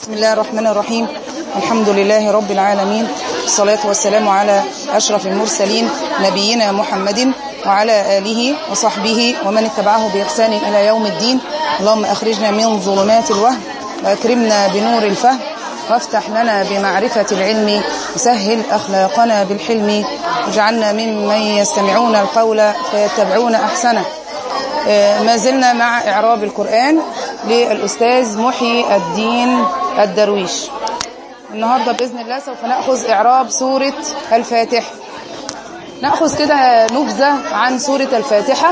بسم الله الرحمن الرحيم الحمد لله رب العالمين الصلاة والسلام على أشرف المرسلين نبينا محمد وعلى آله وصحبه ومن اتبعه بإحسان إلى يوم الدين اللهم أخرجنا من ظلمات الوهم وأكرمنا بنور الفهم وافتح لنا بمعرفة العلم وسهل أخلاقنا بالحلم واجعلنا ممن يستمعون القول فيتبعون أحسنه ما زلنا مع إعراب القرآن للأستاذ محي الدين الدرويش النهاردة بإذن الله سوف نأخذ إعراب سورة الفاتحة نأخذ كده نبذة عن سورة الفاتحة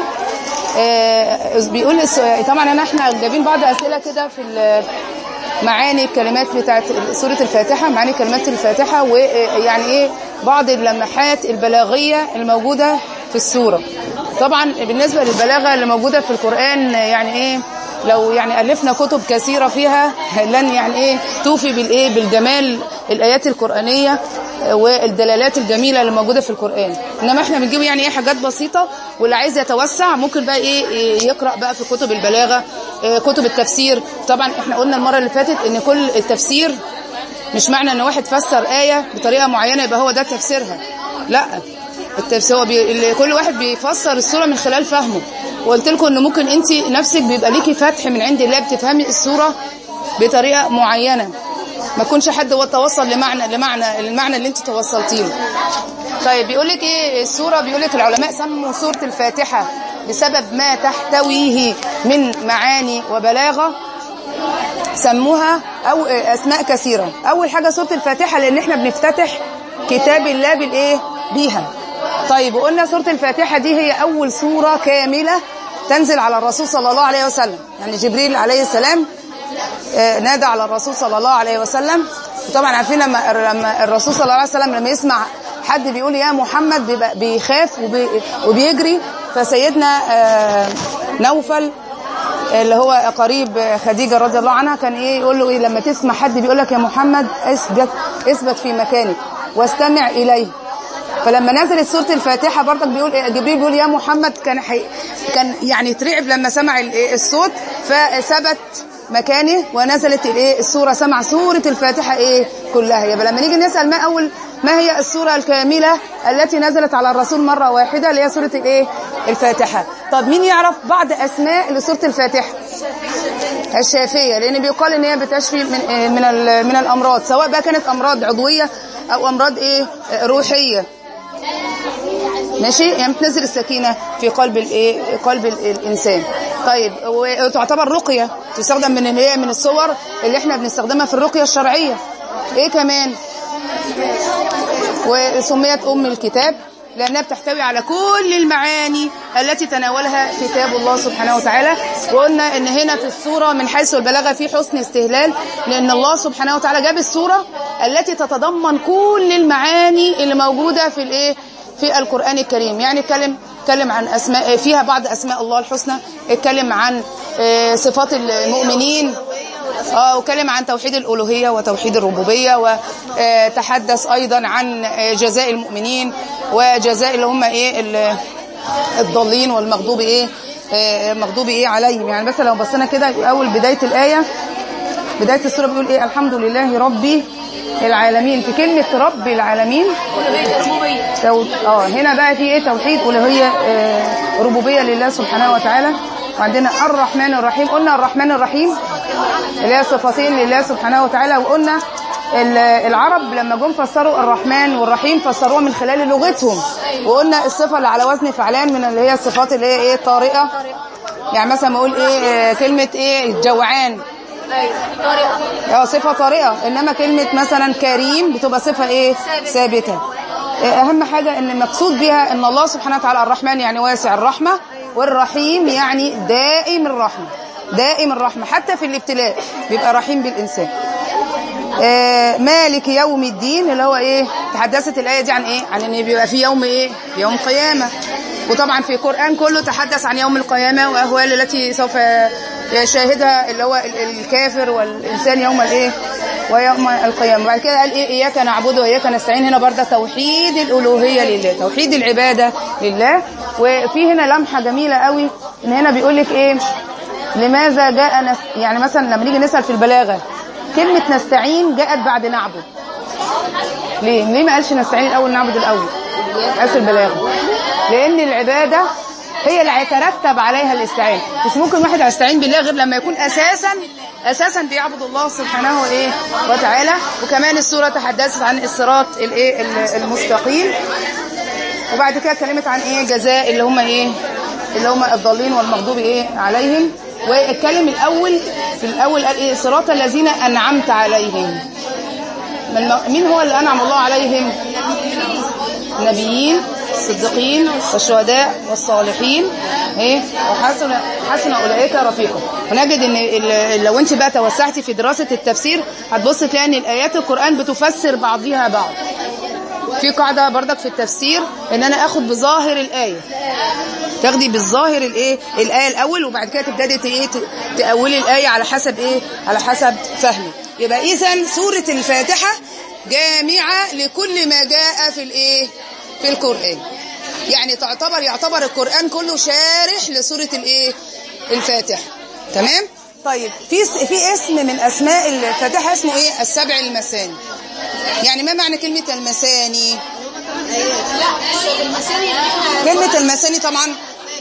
بيقول طبعا أنا احنا جايبين بعض أسئلة كده في معاني الكلمات بتاعت سورة الفاتحة معاني كلمات الفاتحة ويعني ايه بعض اللمحات البلاغية الموجودة في السورة طبعا بالنسبة للبلاغة اللي موجودة في القرآن يعني ايه لو يعني ألفنا كتب كثيرة فيها لن يعني ايه توفي بالايه بالجمال الآيات القرآنية والدلالات الجميلة اللي موجودة في القرآن انما احنا بنجيب يعني ايه حاجات بسيطة واللي عايز يتوسع ممكن بقى ايه يقرأ بقى في كتب البلاغة كتب التفسير طبعا احنا قلنا المرة اللي فاتت ان كل التفسير مش معنى ان واحد فسر آية بطريقة معينة يبقى هو ده تفسيرها لا التفسير هو بي... كل واحد بيفسر السورة من خلال فهمه وقلت لكم ان ممكن انت نفسك بيبقى ليكي فتح من عند الله بتفهمي السورة بطريقة معينة ما يكونش حد هو توصل لمعنى لمعنى المعنى اللي انت توصلتيه طيب بيقول لك ايه السوره بيقول لك العلماء سموا سوره الفاتحه بسبب ما تحتويه من معاني وبلاغه سموها او اسماء كثيره اول حاجه سوره الفاتحه لان احنا بنفتتح كتاب الله بالايه بيها طيب وقلنا سوره الفاتحه دي هي اول سوره كامله تنزل على الرسول صلى الله عليه وسلم يعني جبريل عليه السلام نادى على الرسول صلى الله عليه وسلم وطبعا عارفين لما لما الرسول صلى الله عليه وسلم لما يسمع حد بيقول يا محمد بيخاف وبيجري فسيدنا نوفل اللي هو قريب خديجه رضي الله عنها كان ايه يقول له ايه لما تسمع حد بيقول لك يا محمد اثبت اثبت في مكانك واستمع اليه فلما نزلت سوره الفاتحه برضك بيقول جبريل بيقول يا محمد كان حي كان يعني ترعب لما سمع الصوت فثبت مكانه ونزلت الايه السوره سمع سوره الفاتحه ايه كلها يبقى لما نيجي نسال ما اول ما هي السوره الكامله التي نزلت على الرسول مره واحده اللي هي سوره الايه الفاتحه طب مين يعرف بعض اسماء لسوره الفاتحه الشافيه لان بيقال ان هي بتشفي من من من الامراض سواء بقى كانت امراض عضويه او امراض ايه روحيه ماشي يعني بتنزل السكينه في قلب الايه قلب الانسان طيب وتعتبر رقيه تستخدم من اللي هي من الصور اللي احنا بنستخدمها في الرقيه الشرعيه ايه كمان وسميت ام الكتاب لانها بتحتوي على كل المعاني التي تناولها كتاب الله سبحانه وتعالى وقلنا ان هنا في السوره من حيث البلاغه في حسن استهلال لان الله سبحانه وتعالى جاب السوره التي تتضمن كل المعاني اللي موجوده في الايه في القرآن الكريم يعني اتكلم اتكلم عن اسماء فيها بعض اسماء الله الحسنى اتكلم عن صفات المؤمنين اه واتكلم عن توحيد الالوهيه وتوحيد الربوبيه وتحدث ايضا عن جزاء المؤمنين وجزاء اللي هم ايه الضالين والمغضوب ايه المغضوب ايه عليهم يعني مثلا لو بصينا كده اول بدايه الايه بدايه السوره بيقول ايه الحمد لله ربي العالمين في كلمة رب العالمين تو... اه هنا بقى في ايه توحيد الوهية آه ربوبية لله سبحانه وتعالى وعندنا الرحمن الرحيم قلنا الرحمن الرحيم اللي هي صفتين لله سبحانه وتعالى وقلنا العرب لما جم فسروا الرحمن والرحيم فسروها من خلال لغتهم وقلنا الصفة اللي على وزن فعلان من اللي هي الصفات اللي هي ايه طارئة يعني مثلا ما اقول ايه كلمة ايه جوعان اه صفة طارئة انما كلمة مثلا كريم بتبقى صفة ايه ثابتة اهم حاجة ان المقصود بها ان الله سبحانه وتعالى الرحمن يعني واسع الرحمة والرحيم يعني دائم الرحمة دائم الرحمة حتى في الابتلاء بيبقى رحيم بالإنسان آه مالك يوم الدين اللي هو ايه تحدثت الآية دي عن ايه عن ان بيبقى في يوم ايه يوم قيامة وطبعا في القرآن كله تحدث عن يوم القيامة وأهوال التي سوف يشاهدها اللي هو الكافر والإنسان يوم الايه ويوم القيامة بعد كده قال ايه إياك نعبد وإياك نستعين هنا برضه توحيد الألوهية لله توحيد العبادة لله وفي هنا لمحة جميلة قوي ان هنا بيقول لك ايه لماذا جاء نس... يعني مثلا لما نيجي نسأل في البلاغة كلمة نستعين جاءت بعد نعبد ليه؟ ليه ما قالش نستعين الأول نعبد الأول؟ قاس البلاغة لأن العبادة هي اللي هيترتب عليها الاستعانة مش ممكن واحد يستعين بالله غير لما يكون أساسا أساسا بيعبد الله سبحانه إيه وتعالى وكمان السورة تحدثت عن الصراط الإيه المستقيم وبعد كده اتكلمت عن إيه جزاء اللي هم إيه اللي هم الضالين والمغضوب إيه عليهم واتكلم الأول في الأول قال إيه صراط الذين أنعمت عليهم مين هو اللي أنعم الله عليهم النبيين الصديقين والشهداء والصالحين ايه وحسن حسن اولئك رفيقا ونجد ان لو انت بقى توسعتي في دراسه التفسير هتبص تلاقي ان الايات القران بتفسر بعضها بعض في قاعده بردك في التفسير ان انا اخد بظاهر الايه تاخدي بالظاهر الايه الايه الاول وبعد كده تبتدي ايه تاولي الايه على حسب ايه على حسب فهمك يبقى اذا سوره الفاتحه جامعه لكل ما جاء في الايه في القرآن يعني تعتبر يعتبر القرآن كله شارح لسورة الايه الفاتحة تمام طيب في في اسم من اسماء الفاتحة اسمه ايه السبع المثاني يعني ما معنى كلمة المثاني كلمة المثاني طبعا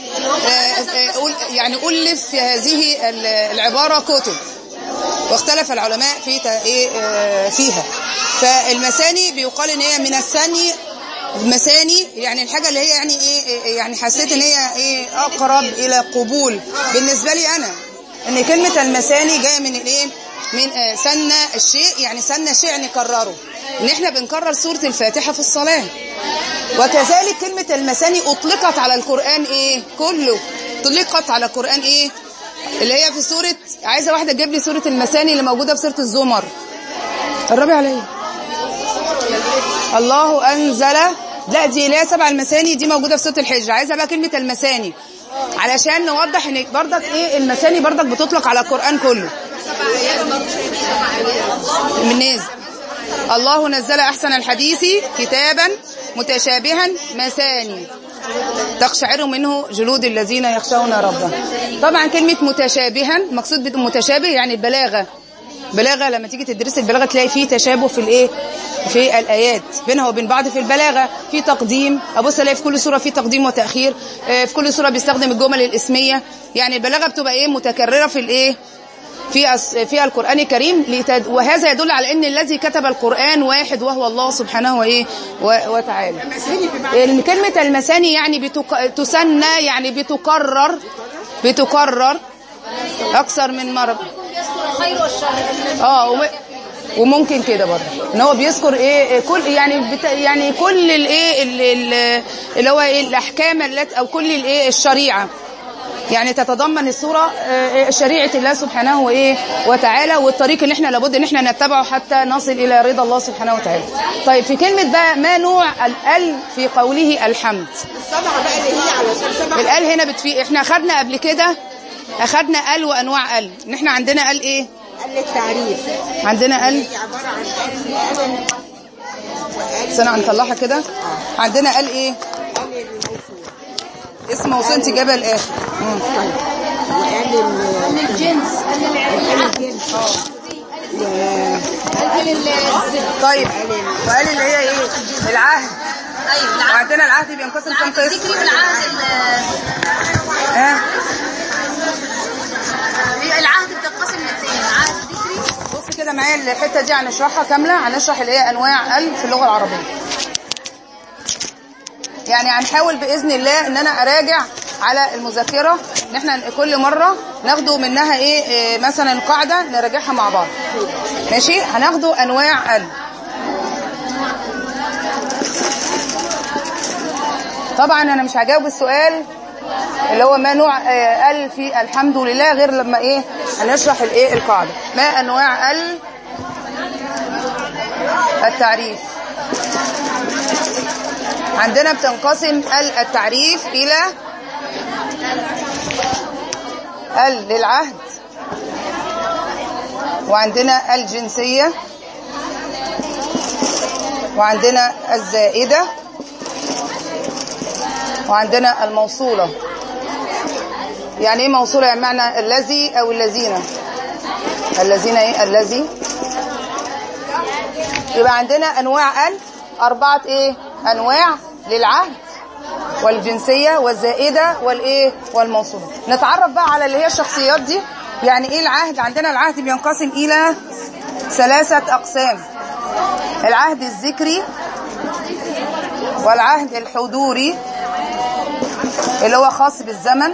يعني ألف في هذه العبارة كتب واختلف العلماء في فيها فالمثاني بيقال ان هي من الثاني المثاني يعني الحاجة اللي هي يعني ايه يعني حسيت ان هي ايه اقرب الى قبول بالنسبة لي انا ان كلمة المثاني جاية من الايه من آه سنة الشيء يعني سنة شيء نكرره ان احنا بنكرر سورة الفاتحة في الصلاة وكذلك كلمة المثاني اطلقت على القرآن ايه كله اطلقت على القرآن ايه اللي هي في سورة عايزة واحدة تجيب لي سورة المثاني اللي موجودة في سورة الزمر قربي عليا الله أنزل لا دي لا سبع المثاني دي موجودة في سورة الحجر عايزة بقى كلمة المثاني علشان نوضح ان بردك ايه المثاني بردك بتطلق على القرآن كله من نازل الله نزل أحسن الحديث كتابا متشابها مثاني تقشعر منه جلود الذين يخشون ربهم طبعا كلمة متشابها مقصود متشابه يعني البلاغة بلاغه لما تيجي تدرسي البلاغه تلاقي فيه تشابه في الايه في الايات بينها وبين بعض في البلاغه في تقديم ابص الاقي في كل سوره في تقديم وتاخير في كل سوره بيستخدم الجمل الاسميه يعني البلاغه بتبقى ايه متكرره في الايه في في القران الكريم وهذا يدل على ان الذي كتب القران واحد وهو الله سبحانه وايه وتعالى كلمه المثاني يعني بتك... تسنى يعني بتكرر بتكرر اكثر من مره الخير والشر اه وم... وممكن كده برضه ان هو بيذكر ايه كل يعني بتا يعني كل الايه اللي هو ايه الاحكام التي او كل الايه الشريعه يعني تتضمن الصورة شريعة الله سبحانه وإيه وتعالى والطريق اللي احنا لابد ان احنا نتبعه حتى نصل إلى رضا الله سبحانه وتعالى طيب في كلمة بقى ما نوع الأل في قوله الحمد السبعة بقى اللي هي علشان سبعة الأل هنا بتفي احنا أخدنا قبل كده أخدنا أل وأنواع أل ان احنا عندنا أل إيه قال التعريف عندنا أل هي عبارة عن قال وقال سنة هنطلعها كده عندنا أل إيه قال الموصول اسم موصول انت جايبها الآخر مم. وقال ال- الجنس وقال الجنس و- طيب وقال اللي هي ايه العهد ايوه العهد وعندنا العهد بينقسم كام قسم الذكري والعهد ال- ها هي العهد بتنقسم لاثنين عهد ذكري بص كده معايا الحته دي هنشرحها كامله هنشرح اللي هي انواع ال في اللغه العربيه يعني هنحاول باذن الله ان انا اراجع على المذاكره ان احنا كل مره ناخده منها ايه, إيه مثلا القاعده نراجعها مع بعض ماشي هناخده انواع ال طبعا انا مش هجاوب السؤال اللي هو ما نوع آه، ال في الحمد لله غير لما ايه هنشرح الايه القاعده ما انواع ال التعريف عندنا بتنقسم ال التعريف الى ال للعهد وعندنا الجنسيه وعندنا الزائده وعندنا الموصولة يعني ايه موصولة يعني معنى الذي او الذين الذين ايه الذي يبقى عندنا انواع ال اربعه ايه انواع للعهد والجنسيه والزائده والايه والموصوله نتعرف بقى على اللي هي الشخصيات دي يعني ايه العهد عندنا العهد بينقسم الى ثلاثه اقسام العهد الذكري والعهد الحضوري اللي هو خاص بالزمن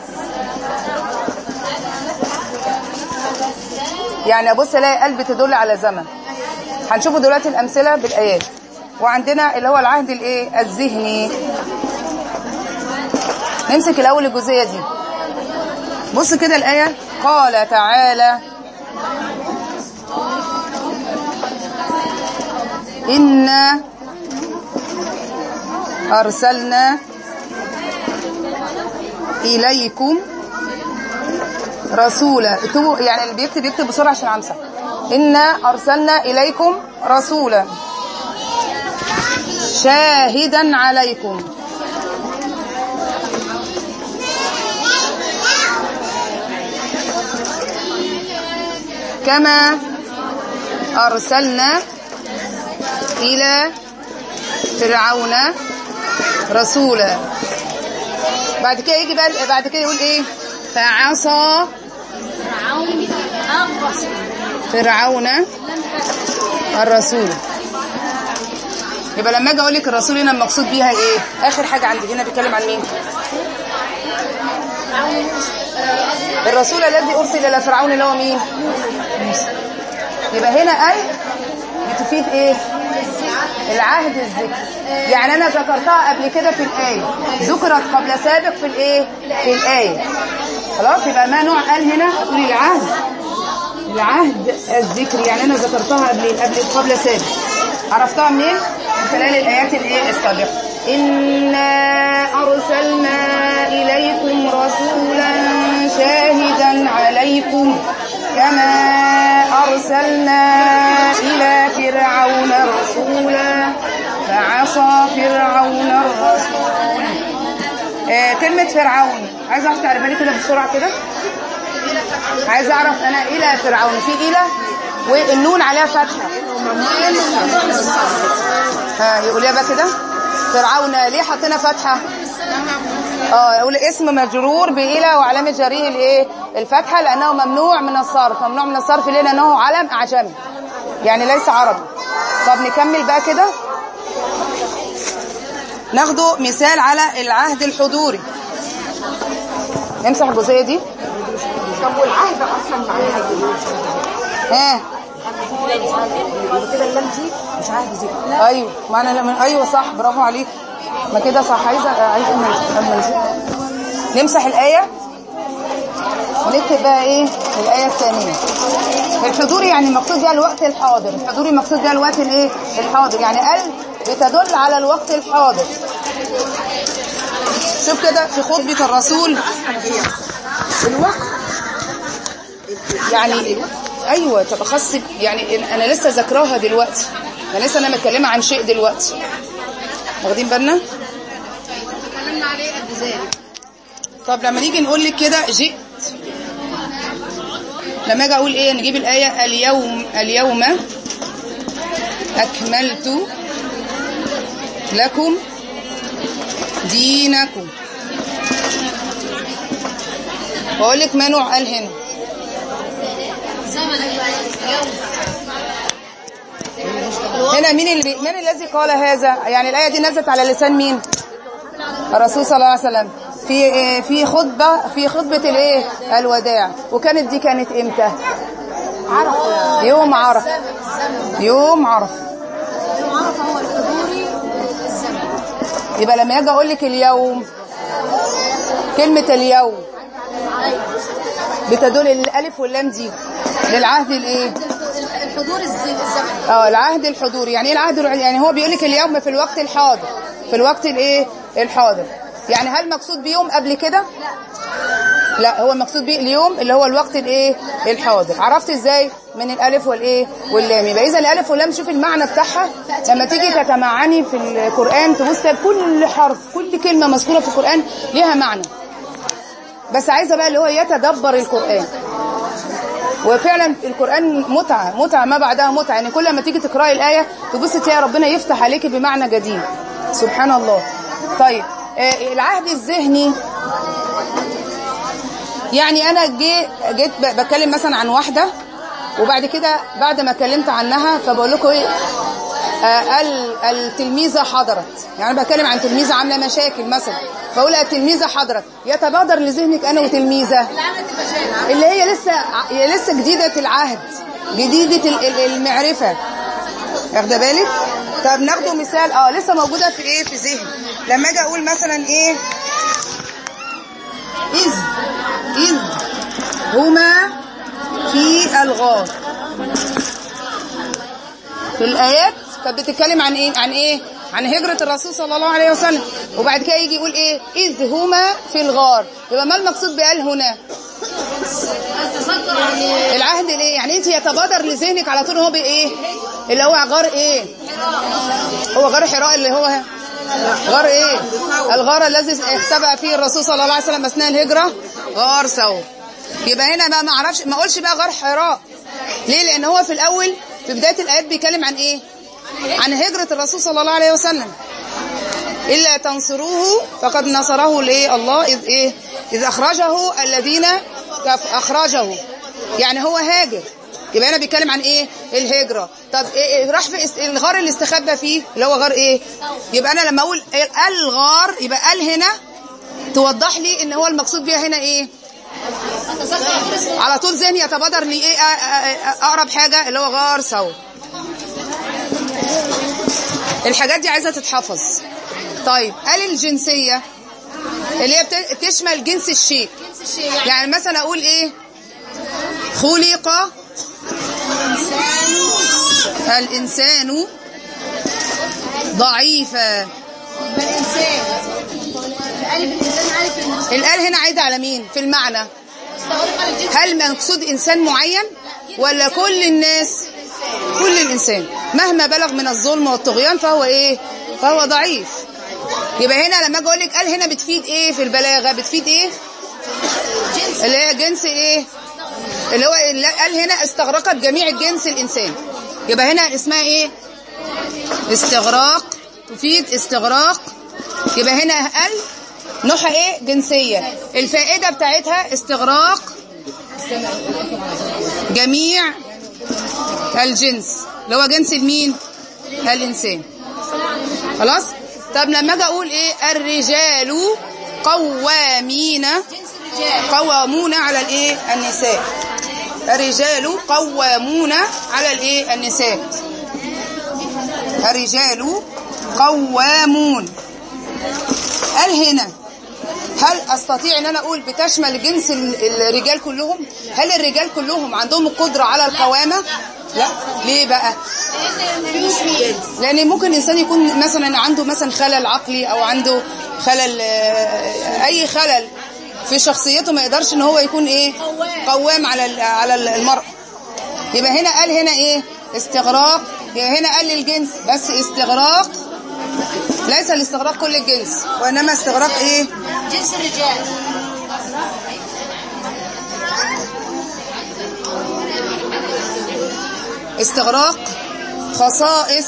يعني ابص الاقي قلب تدل على زمن هنشوفوا دلوقتي الامثله بالايات وعندنا اللي هو العهد الايه الذهني نمسك الاول الجزئيه دي بص كده الايه قال تعالى إنا أرسلنا إليكم رسولا اكتبوا يعني اللي بيكتب يكتب بسرعة عشان أمسح إنا أرسلنا إليكم رسولا شاهدا عليكم كما أرسلنا إلى فرعون رسولا بعد كده يجي بقى بعد كده يقول ايه فعصى فرعون الرسول فرعون الرسول يبقى لما اجي اقول لك الرسول هنا المقصود بيها ايه اخر حاجه عندي هنا بيتكلم عن مين الرسول الذي ارسل الى فرعون اللي هو مين موسى يبقى هنا اي بتفيد ايه العهد الذكر يعني انا ذكرتها قبل كده في الايه ذكرت قبل سابق في الايه في الايه خلاص يبقى ما نوع قال هنا هتقولي العهد العهد الذكر يعني انا ذكرتها قبل قبل قبل سابق عرفتها منين من خلال الايات الايه السابقه انا ارسلنا اليكم رسولا شاهدا عليكم كما ارسلنا الى فرعون رسولا فعصى فرعون الرسول آه كلمه فرعون عايزه اعرف تعرفها لي كده بسرعه كده عايز اعرف انا الى فرعون في الى والنون عليها فتحه ها يقوليها بقى كده فرعون ليه حطينا فتحه اه يقول اسم مجرور بإلى وعلامة جريه الايه الفتحة لأنه ممنوع من الصرف ممنوع من الصرف ليه لأنه علم أعجمي يعني ليس عربي طب نكمل بقى كده ناخده مثال على العهد الحضوري نمسح الجزئية دي طب والعهد اصلا معناها ايه؟ ها كده اللام دي مش عهد ذكر ايوه معنى من ايوه صح برافو عليك ما كده صح عايزه عايزه أما- أما نشوف. نمسح الايه ونكتب بقى ايه الايه الثانيه الحضور يعني المقصود بها الوقت الحاضر الحضور المقصود بها الوقت الايه الحاضر يعني ال بتدل على الوقت الحاضر شوف كده في خطبه الرسول الوقت يعني ايوه تبقى خاص يعني انا لسه ذاكراها دلوقتي انا لسه انا متكلمه عن شيء دلوقتي واخدين بالنا اتكلمنا عليه قبل ذلك طب لما نيجي نقول لك كده جئت لما اجي اقول ايه نجيب الايه اليوم اليوم اكملت لكم دينكم واقول لك ما نوع قال هنا زمن اليوم هنا مين اللي بي... من الذي قال هذا يعني الايه دي نزلت على لسان مين الرسول صلى الله عليه وسلم في إيه؟ في خطبه في خطبه الايه الوداع وكانت دي كانت امتى عرفه يوم عرفه يوم عرفه يوم عرفه هو الحضوري الزمن يبقى لما اجي اقول لك اليوم كلمه اليوم بتدل الالف واللام دي للعهد الايه الحضور الز- الزمني اه العهد الحضوري يعني ايه العهد الع- يعني هو بيقول لك اليوم في الوقت الحاضر في الوقت الايه الحاضر يعني هل مقصود بيوم قبل كده لا هو مقصود بيه اليوم اللي هو الوقت الايه الحاضر عرفت ازاي من الالف والايه واللام يبقى اذا الالف واللام شوف المعنى بتاعها لما تيجي تتمعني في القران تبص تلاقي كل حرف كل كلمه مذكوره في القران ليها معنى بس عايزه بقى اللي هو يتدبر القران وفعلا القرآن متعة متعة ما بعدها متعة يعني كل ما تيجي تقرأي الآية تبص تلاقي ربنا يفتح عليكي بمعنى جديد سبحان الله طيب آه، العهد الذهني يعني انا جي جيت ب- بتكلم مثلا عن واحده وبعد كده بعد ما اتكلمت عنها فبقول لكم ايه آه، ال- التلميذه حضرت يعني أنا بتكلم عن تلميذه عامله مشاكل مثلا بقول التلميذه حضرت يتبادر لذهنك انا وتلميذه اللي هي لسه ع- هي لسه جديده العهد جديده ال- ال- المعرفه واخده بالك طب ناخده مثال اه لسه موجوده في ايه في ذهني لما اجي اقول مثلا ايه إذ إذ هما في الغار في الآيات كانت بتتكلم عن إيه عن إيه عن هجرة الرسول صلى الله عليه وسلم وبعد كده يجي يقول إيه إذ هما في الغار يبقى ما المقصود بقال هنا العهد ليه يعني انت يتبادر لذهنك على طول هو بايه اللي هو غار ايه هو غار حراء اللي هو غار ايه الغار الذي اختبأ فيه الرسول صلى الله عليه وسلم اثناء الهجره غار ثور يبقى هنا بقى ما اعرفش ما اقولش بقى غار حراء ليه لان هو في الاول في بدايه الايات بيتكلم عن ايه عن هجره الرسول صلى الله عليه وسلم الا تنصروه فقد نصره الايه الله اذ ايه اذ اخرجه الذين كف- اخرجه يعني هو هاجر يبقى هنا بيتكلم عن ايه الهجره طب إيه إيه راح في است- الغار اللي استخبى فيه اللي هو غار ايه يبقى انا لما اقول إيه الغار يبقى قال هنا توضح لي ان هو المقصود بيها هنا ايه على طول ذهني يتبادر لي ايه آ- آ- آ- اقرب حاجه اللي هو غار ثور الحاجات دي عايزه تتحفظ طيب قال الجنسيه اللي هي بت- تشمل جنس الشيء يعني مثلا اقول ايه خلق الانسان ضعيفا الإنسان الألف الإنسان ألف المستغرق الآل هنا عايدة على مين في المعنى على الجنس هل مقصود إنسان معين ولا كل الناس كل الإنسان مهما بلغ من الظلم والطغيان فهو إيه فهو ضعيف يبقى هنا لما اجي اقول لك قال هنا بتفيد ايه في البلاغه بتفيد ايه اللي هي جنس ايه اللي هو اللي قال هنا استغرقت جميع الجنس الانسان يبقى هنا اسمها ايه استغراق تفيد استغراق يبقى هنا قال نوعها ايه جنسيه الفائده بتاعتها استغراق جميع الجنس اللي هو جنس المين الانسان خلاص طب لما اجي اقول ايه الرجال قوامين قوامون على الايه النساء الرجال قوامون على الايه النساء الرجال قوامون قال هنا هل استطيع ان انا اقول بتشمل جنس ال- الرجال كلهم هل الرجال كلهم عندهم القدره على القوامه لا ليه بقى لان ممكن انسان يكون مثلا عنده مثلا خلل عقلي او عنده خلل آه، اي خلل في شخصيته ما يقدرش ان هو يكون ايه قوام على ال- على ال- المرأة يبقى هنا قال هنا ايه استغراق يبقى هنا قال للجنس بس استغراق ليس الاستغراق كل الجنس وانما استغراق ايه جنس الرجال استغراق خصائص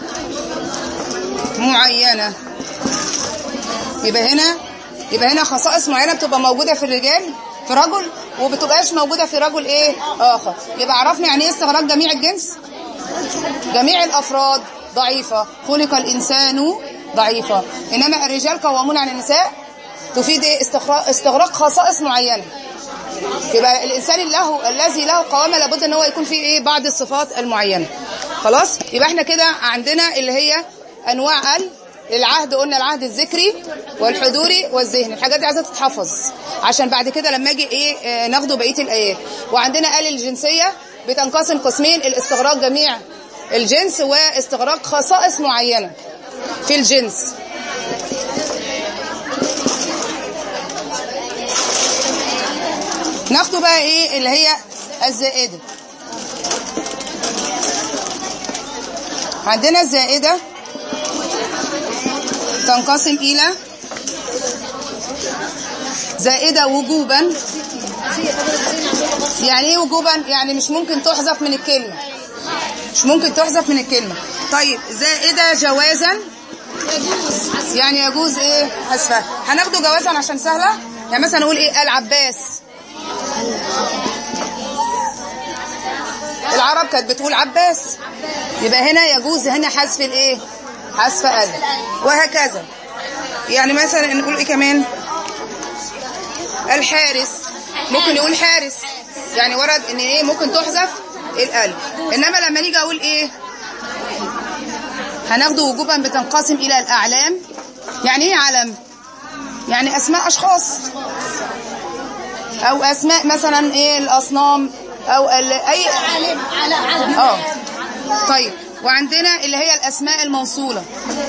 معينة يبقى هنا يبقى هنا خصائص معينة بتبقى موجودة في الرجال في رجل وبتبقاش موجودة في رجل ايه اخر يبقى عرفنا يعني ايه استغراق جميع الجنس جميع الافراد ضعيفة خلق الانسان ضعيفة انما الرجال قوامون على النساء تفيد ايه استغراق, استغراق خصائص معينة يبقى الانسان اللي له الذي له قوامه لابد ان هو يكون فيه ايه بعض الصفات المعينه خلاص يبقى احنا كده عندنا اللي هي انواع ال العهد قلنا العهد الذكري والحضوري والذهني الحاجات دي عايزه تتحفظ عشان بعد كده لما اجي ايه آه، ناخده بقيه الايات وعندنا ال الجنسيه بتنقسم قسمين الاستغراق جميع الجنس واستغراق خصائص معينه في الجنس ناخده بقى ايه اللي هي الزائده عندنا الزائده تنقسم الى زائده وجوبا يعني ايه وجوبا يعني مش ممكن تحذف من الكلمة مش ممكن تحذف من الكلمة طيب زائدة جوازا يجوز يعني يجوز ايه حذفها هناخده جوازا عشان سهلة يعني مثلا نقول ايه العباس العرب كانت بتقول عباس يبقى هنا يجوز هنا حذف الايه حذف ال وهكذا يعني مثلا نقول ايه كمان الحارس ممكن يقول حارس يعني ورد ان ايه ممكن تحذف الالف انما لما نيجي اقول ايه هناخده وجوبا بتنقسم الى الاعلام يعني ايه علم يعني اسماء اشخاص او اسماء مثلا ايه الاصنام او ال- اي علم على علم اه طيب وعندنا اللي هي الاسماء الموصوله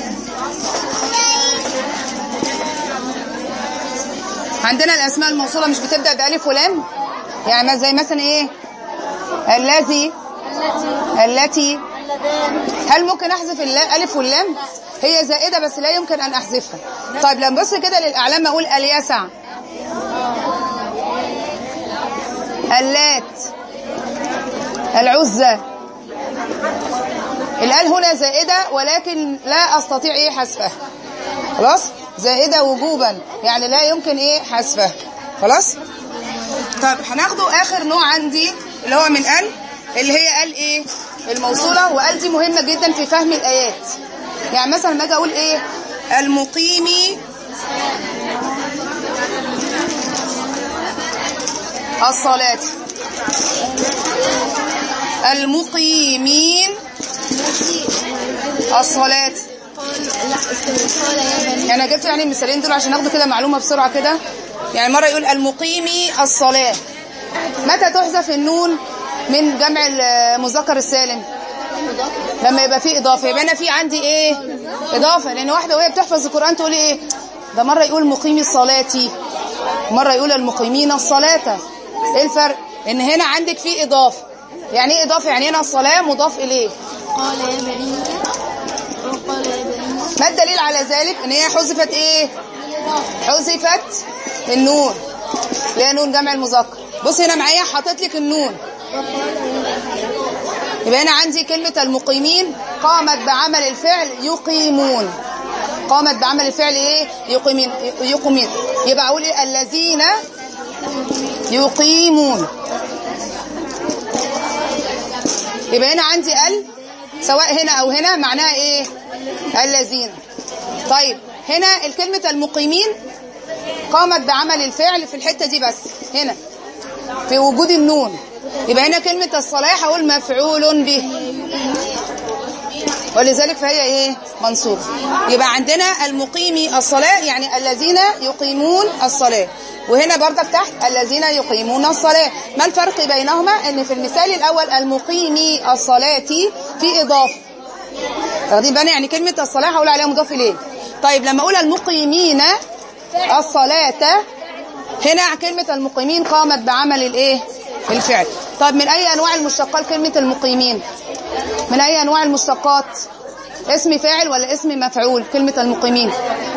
عندنا الاسماء الموصوله مش بتبدا بالف ولام يعني ما- زي مثلا ايه الذي التي هل ممكن احذف اللا- الالف واللام هي زائده بس لا يمكن ان احذفها طيب لما نبص كده للاعلام اقول اليسع اللات العزة الآل هنا زائدة ولكن لا أستطيع إيه حذفها خلاص زائدة وجوبا يعني لا يمكن إيه حذفها خلاص طب هناخده آخر نوع عندي اللي هو من ال اللي هي ال إيه الموصولة وال دي مهمة جدا في فهم الآيات يعني مثلا لما أجي أقول إيه المقيم الصلاة المقيمين الصلاة لا قال يا بني يعني أنا جبت يعني المثالين دول عشان ناخد كده معلومة بسرعة كده يعني مرة يقول المقيمي الصلاة متى تحذف النون من جمع المذكر السالم لما يبقى فيه إضافة يبقى أنا في عندي إيه إضافة لأن واحدة وهي بتحفظ القرآن تقول إيه ده مرة يقول مقيمي الصلاة مرة يقول المقيمين الصلاة إيه الفرق إن هنا عندك في إضافة يعني إيه إضافة يعني هنا الصلاة مضاف إليه قال يا بني وقال يا بني ما الدليل على ذلك ان هي حذفت ايه حذفت النون اللي هي نون جمع المذكر بص هنا معايا حاطط لك النون يبقى هنا عندي كلمة المقيمين قامت بعمل الفعل يقيمون قامت بعمل الفعل ايه يقيمين يقيمين يبقى اقول ايه الذين يقيمون يبقى هنا عندي ال سواء هنا او هنا معناها ايه الذين طيب هنا الكلمة المقيمين قامت بعمل الفعل في الحتة دي بس هنا في وجود النون يبقى هنا كلمة الصلاة هقول مفعول به ولذلك فهي ايه منصوبة يبقى عندنا المقيمي الصلاة يعني الذين يقيمون الصلاة وهنا برضك تحت الذين يقيمون الصلاة ما الفرق بينهما ان في المثال الاول المقيمي الصلاة في اضافة واخدين بالنا يعني كلمة الصلاة هقول عليها مضاف إليه طيب لما أقول المقيمين الصلاة هنا كلمة المقيمين قامت بعمل الإيه الفعل طيب من أي أنواع المشتقات كلمة المقيمين من أي أنواع المشتقات اسم فاعل ولا اسم مفعول كلمة المقيمين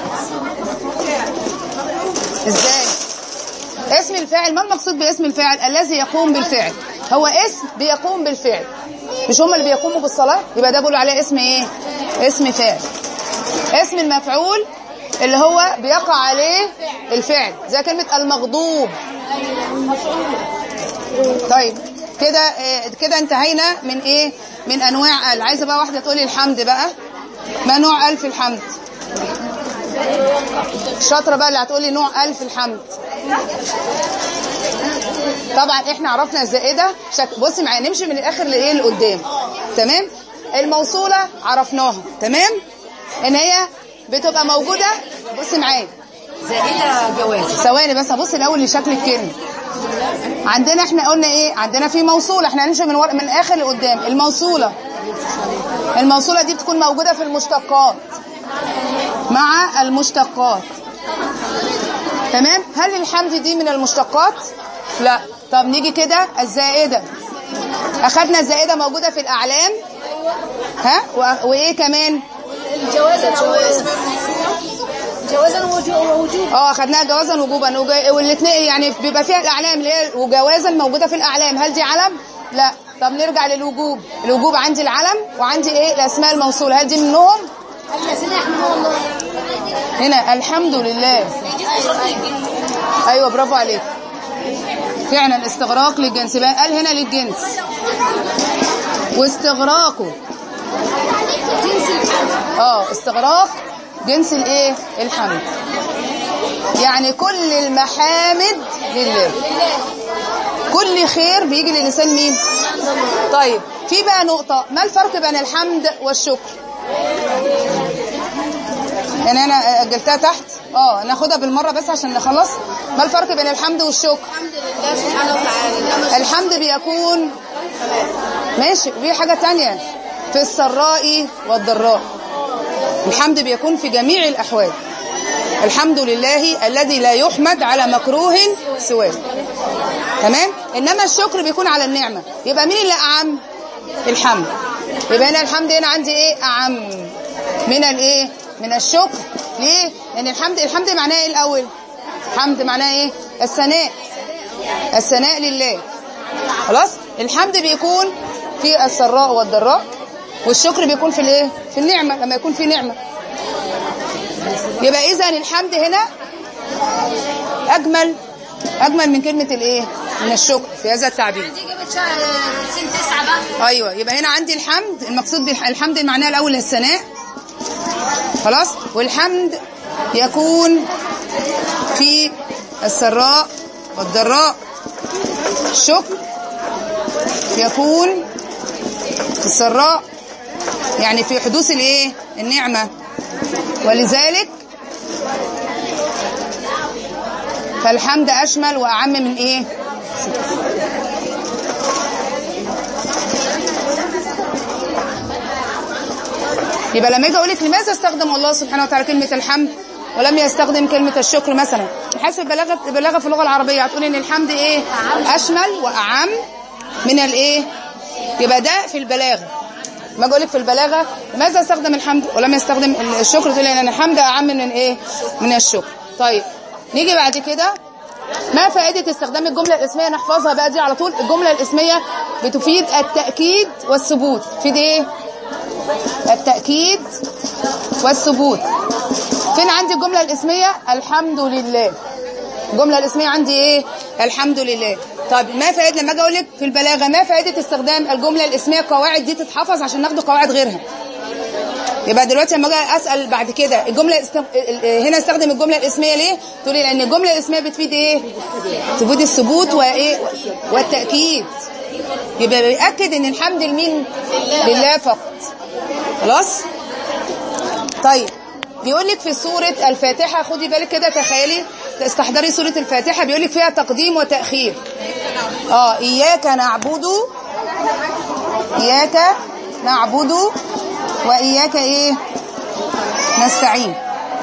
إزاي اسم الفاعل ما المقصود باسم الفاعل الذي يقوم بالفعل هو اسم بيقوم بالفعل مش هم اللي بيقوموا بالصلاة يبقى ده بيقولوا عليه اسم ايه اسم فاعل اسم المفعول اللي هو بيقع عليه الفعل زي كلمة المغضوب طيب كده إيه كده انتهينا من ايه من انواع ال عايزه بقى واحده تقولي الحمد بقى ما نوع الف الحمد الشاطره بقى اللي هتقولي نوع الف الحمد طبعا احنا عرفنا الزائده شك... بصي معايا نمشي من الاخر لايه لقدام تمام الموصوله عرفناها تمام ان هي بتبقى موجوده بصي معايا زائدة جواز ثواني بس هبص الاول لشكل الكلمه عندنا احنا قلنا ايه عندنا في موصوله احنا هنمشي من ور... من الاخر لقدام الموصوله الموصوله دي بتكون موجوده في المشتقات مع المشتقات تمام هل الحمد دي من المشتقات لا طب نيجي كده الزائده اخذنا الزائده موجوده في الاعلام ها و... وايه كمان الجواز الجواز جوازا وجو- ووجوبا اه اخدناها جوازا وجوبا والاثنين يعني بيبقى فيها الاعلام اللي هي وجوازا موجوده في الاعلام هل دي علم لا طب نرجع للوجوب الوجوب عندي العلم وعندي ايه الاسماء الموصوله هل دي منهم الذين يحملون الله هنا الحمد لله ايوه برافو عليك فعلا استغراق للجنس بقى قال هنا للجنس واستغراقه جنس الحمد اه استغراق جنس الايه الحمد يعني كل المحامد لله كل خير بيجي للانسان مين طيب في بقى نقطة ما الفرق بين الحمد والشكر يعني انا اجلتها تحت اه ناخدها بالمرة بس عشان نخلص ما الفرق بين الحمد والشكر الحمد لله سبحانه وتعالى الحمد بيكون ماشي وفي حاجة تانية في السراء والضراء الحمد بيكون في جميع الأحوال الحمد لله الذي لا يحمد على مكروه سواه تمام إنما الشكر بيكون على النعمة يبقى مين اللي أعم الحمد يبقى هنا الحمد هنا عندي إيه أعم من الإيه من الشكر ليه لأن الحمد الحمد معناه إيه الأول حمد معناه إيه الثناء الثناء لله خلاص الحمد بيكون في السراء والضراء والشكر بيكون في الايه في النعمه لما يكون في نعمه يبقى اذا الحمد هنا اجمل اجمل من كلمه الايه من الشكر في هذا التعبير دي جابت شا- سن تسعة بقى ايوه يبقى هنا عندي الحمد المقصود بالحمد معناه الاول الثناء خلاص والحمد يكون في السراء والضراء الشكر يكون في السراء يعني في حدوث الايه النعمه ولذلك فالحمد اشمل واعم من ايه يبقى لما اجي اقول لك لماذا استخدم الله سبحانه وتعالى كلمه الحمد ولم يستخدم كلمه الشكر مثلا حسب البلاغه البلاغه في اللغه العربيه هتقول ان الحمد ايه اشمل واعم من الايه يبقى ده في البلاغه ما اقول لك في البلاغه لماذا استخدم الحمد ولم يستخدم الشكر تقول ان الحمد اعم من ايه من الشكر طيب نيجي بعد كده ما فائدة استخدام الجملة الاسمية نحفظها بقى دي على طول الجملة الاسمية بتفيد التأكيد والثبوت تفيد ايه التأكيد والثبوت فين عندي الجملة الاسمية الحمد لله الجملة الاسمية عندي ايه الحمد لله طيب ما فائدة لما اجي اقول لك في البلاغة ما فائدة استخدام الجملة الاسمية القواعد دي تتحفظ عشان ناخد قواعد غيرها يبقى دلوقتي لما اجي اسال بعد كده الجمله الاست- هنا استخدم الجمله الاسميه ليه تقولي لان الجمله الاسميه بتفيد ايه تفيد الثبوت وايه والتاكيد يبقى بيأكد ان الحمد لمين لله فقط خلاص طيب بيقول لك في سورة الفاتحة خدي بالك كده تخيلي استحضري سورة الفاتحة بيقول لك فيها تقديم وتأخير اه إياك نعبد إياك نعبد وإياك إيه نستعين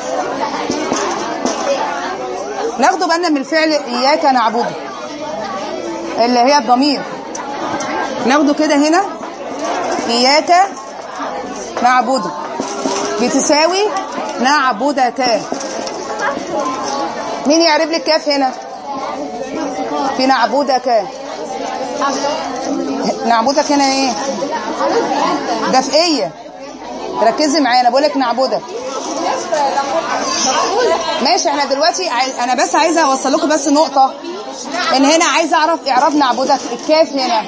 ناخدوا بالنا من الفعل إياك نعبد اللي هي الضمير ناخده كده هنا إياك نعبد بتساوي نعبدك مين يعرف لي الكاف هنا في نعبدك نعبدك هنا ايه دفئيه ركزي معايا بقول لك نعبدك ماشي احنا دلوقتي عاي- انا بس عايزه اوصل لكم بس نقطه ان هنا عايزه اعرف اعراب نعبدك الكاف هنا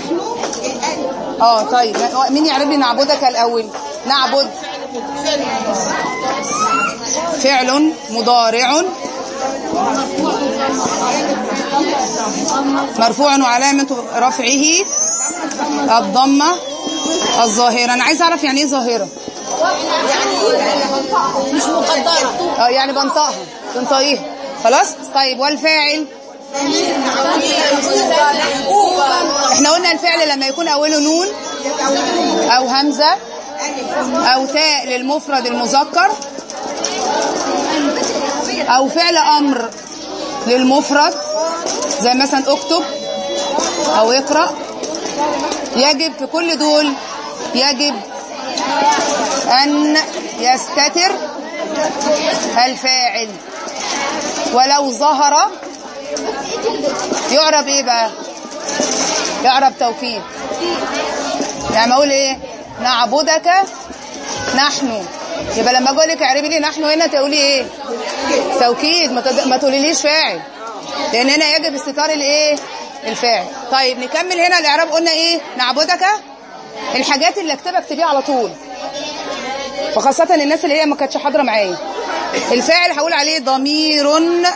اه طيب مين يعرف لي نعبدك الاول نعبد فعل مضارع مرفوع وعلامة رفعه الضمة الظاهرة أنا عايز أعرف يعني إيه ظاهرة مش مقدرة اه يعني بنطقها بنطقيها خلاص طيب والفاعل احنا قلنا الفعل لما يكون أوله نون أو همزة أو تاء للمفرد المذكر أو فعل أمر للمفرد زي مثلا اكتب أو اقرأ يجب في كل دول يجب أن يستتر الفاعل ولو ظهر يعرب ايه بقى يعرب توكيد يعني اقول ايه نعبدك نحن يبقى لما اقول لك اعربي لي نحن هنا تقولي ايه توكيد ما, تد... ما تقوليليش فاعل لان هنا يجب استتار الايه الفاعل طيب نكمل هنا الاعراب قلنا ايه نعبدك الحاجات اللي اكتبها اكتبيها على طول وخاصة الناس اللي هي ما كانتش حاضرة معايا الفاعل هقول عليه ضمير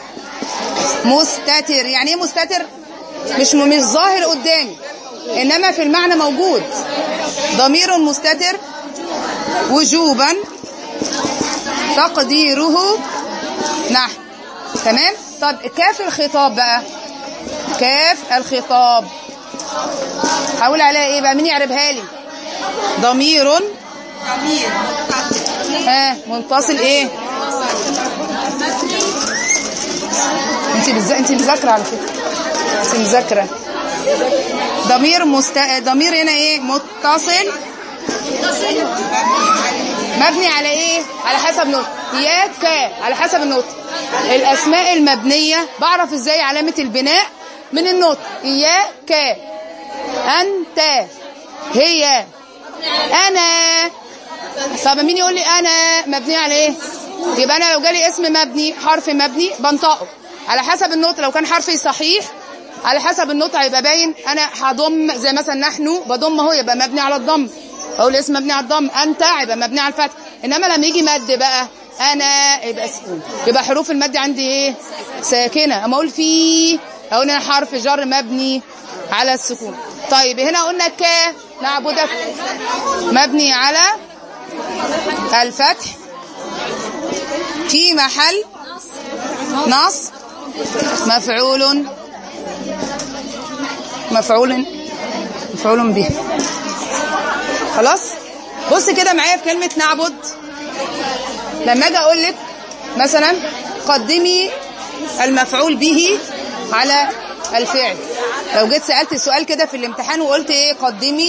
مستتر يعني ايه مستتر مش مش ظاهر قدامي انما في المعنى موجود ضمير مستتر وجوبا تقديره نحن تمام طب كاف الخطاب بقى كاف الخطاب هقول عليها ايه بقى مين يعربها لي ضمير ضمير ها منفصل ايه انت بز... انت مذاكره على فكره انت مذاكره ضمير مست... ضمير هنا ايه متصل مبني على ايه على حسب نطق ياك على حسب النطق الاسماء المبنيه بعرف ازاي علامه البناء من النطق اياك انت هي انا طب مين يقول لي انا مبني على ايه يبقى انا لو جالي اسم مبني حرف مبني بنطقه على حسب النطق لو كان حرفي صحيح على حسب النطق هيبقى باين انا هضم زي مثلا نحن بضم اهو يبقى مبني على الضم اقول اسم مبني على الضم انت يبقى مبني على الفتح انما لما يجي مد بقى انا يبقى سكون يبقى حروف المد عندي ايه ساكنه اما اقول في اقول انا حرف جر مبني على السكون طيب هنا قلنا ك نعبدك مبني على الفتح في محل نصب مفعول مفعول مفعول به خلاص بص كده معايا في كلمة نعبد لما اجي اقول لك مثلا قدمي المفعول به على الفعل لو جيت سألت السؤال كده في الامتحان وقلت ايه قدمي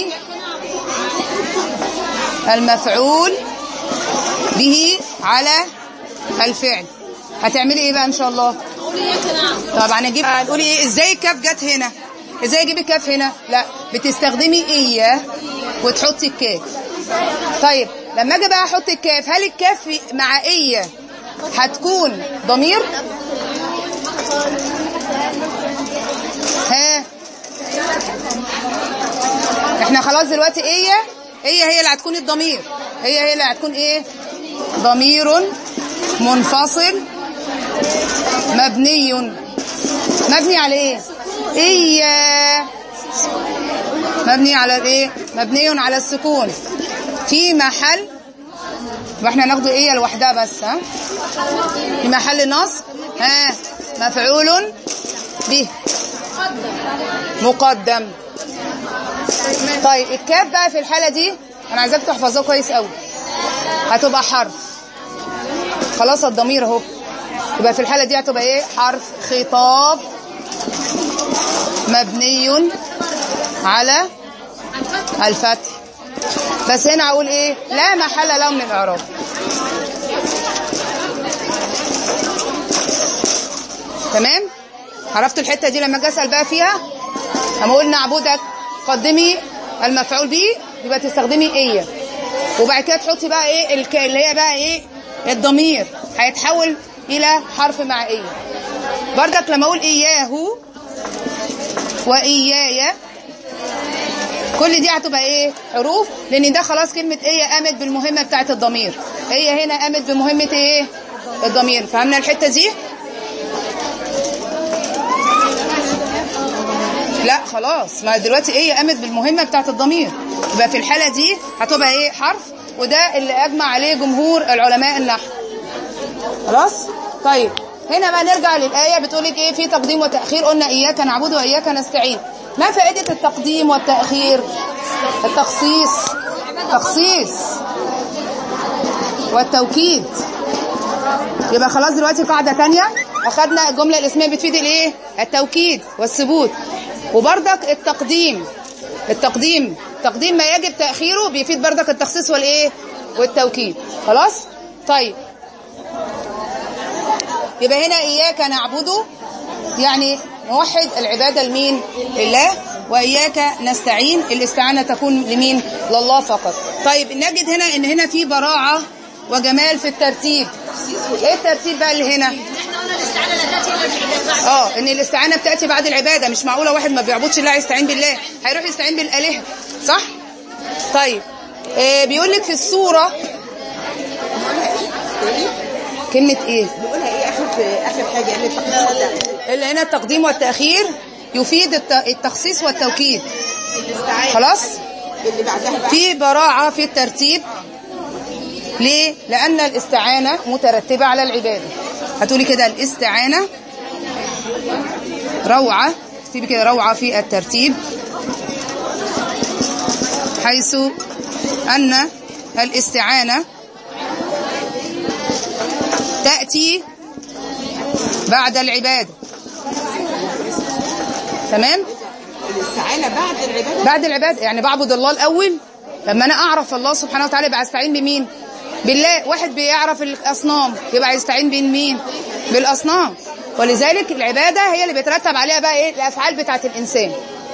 المفعول به على الفعل هتعملي ايه بقى ان شاء الله طبعا نجيب هتقولي ايه ازاي الكاف جت هنا ازاي اجيب الكاف هنا لا بتستخدمي ايه وتحطي الكاف طيب لما اجي بقى احط الكاف هل الكاف مع ايه هتكون ضمير ها احنا خلاص دلوقتي ايه هي هي اللي هتكون الضمير هي هي اللي هتكون ايه ضمير منفصل مبني مبني على ايه ايه مبني على الايه مبني على السكون في محل واحنا ناخده ايه لوحدها بس ها في محل نصب ها مفعول به مقدم طيب الكاف بقى في الحالة دي انا عايزاك تحفظوه كويس قوي هتبقى حرف خلاص الضمير اهو يبقى في الحالة دي هتبقى ايه حرف خطاب مبني على الفتح بس هنا اقول ايه لا محل له من الاعراب تمام عرفتوا الحته دي لما اجي اسال بقى فيها اما اقول نعبدك قدمي المفعول به يبقى تستخدمي ايه وبعد كده تحطي بقى ايه الك... اللي هي بقى ايه الضمير هيتحول الى حرف مع ايه بردك لما اقول اياه واياي كل دي هتبقى ايه حروف لان ده خلاص كلمه ايه قامت بالمهمه بتاعه الضمير هي هنا قامت بمهمه ايه الضمير فهمنا الحته دي لا خلاص ما دلوقتي ايه قامت بالمهمه بتاعه الضمير يبقى في الحاله دي هتبقى ايه حرف وده اللي اجمع عليه جمهور العلماء النحو خلاص طيب هنا بقى نرجع للايه بتقول لك ايه في تقديم وتاخير قلنا اياك نعبد واياك نستعين ما فائده التقديم والتاخير التخصيص تخصيص والتوكيد يبقى خلاص دلوقتي قاعده ثانيه اخذنا الجمله الاسميه بتفيد الايه التوكيد والثبوت وبرضك التقديم التقديم تقديم ما يجب تاخيره بيفيد بردك التخصيص والايه والتوكيد خلاص طيب يبقى هنا اياك نعبد يعني نوحد العباده لمين لله واياك نستعين الاستعانه تكون لمين لله فقط طيب نجد هنا ان هنا في براعه وجمال في الترتيب ايه الترتيب بقى اللي هنا احنا قلنا الاستعانه لا تاتي الا بالعباده اه ان الاستعانه بتاتي بعد العباده مش معقوله واحد ما بيعبدش الله يستعين بالله هيروح يستعين بالالهه صح طيب آه بيقول لك في السوره كلمه ايه نقولها ايه اخر اخر حاجه اللي التقديم اللي هنا التقديم والتاخير يفيد الت- التخصيص والتوكيد الاستعانه خلاص اللي بعدها بقى في براعه في الترتيب ليه لان الاستعانه مترتبه على العباده هتقولي كده الاستعانه روعه اكتبي كده روعه في الترتيب حيث ان الاستعانه تاتي بعد العباده تمام الاستعانه بعد العباده بعد العباده يعني بعبد الله الاول لما انا اعرف الله سبحانه وتعالى يبقى استعين بمين بالله واحد بيعرف الاصنام يبقى يستعين بمين بالاصنام ولذلك العباده هي اللي بيترتب عليها بقى ايه الافعال بتاعه الانسان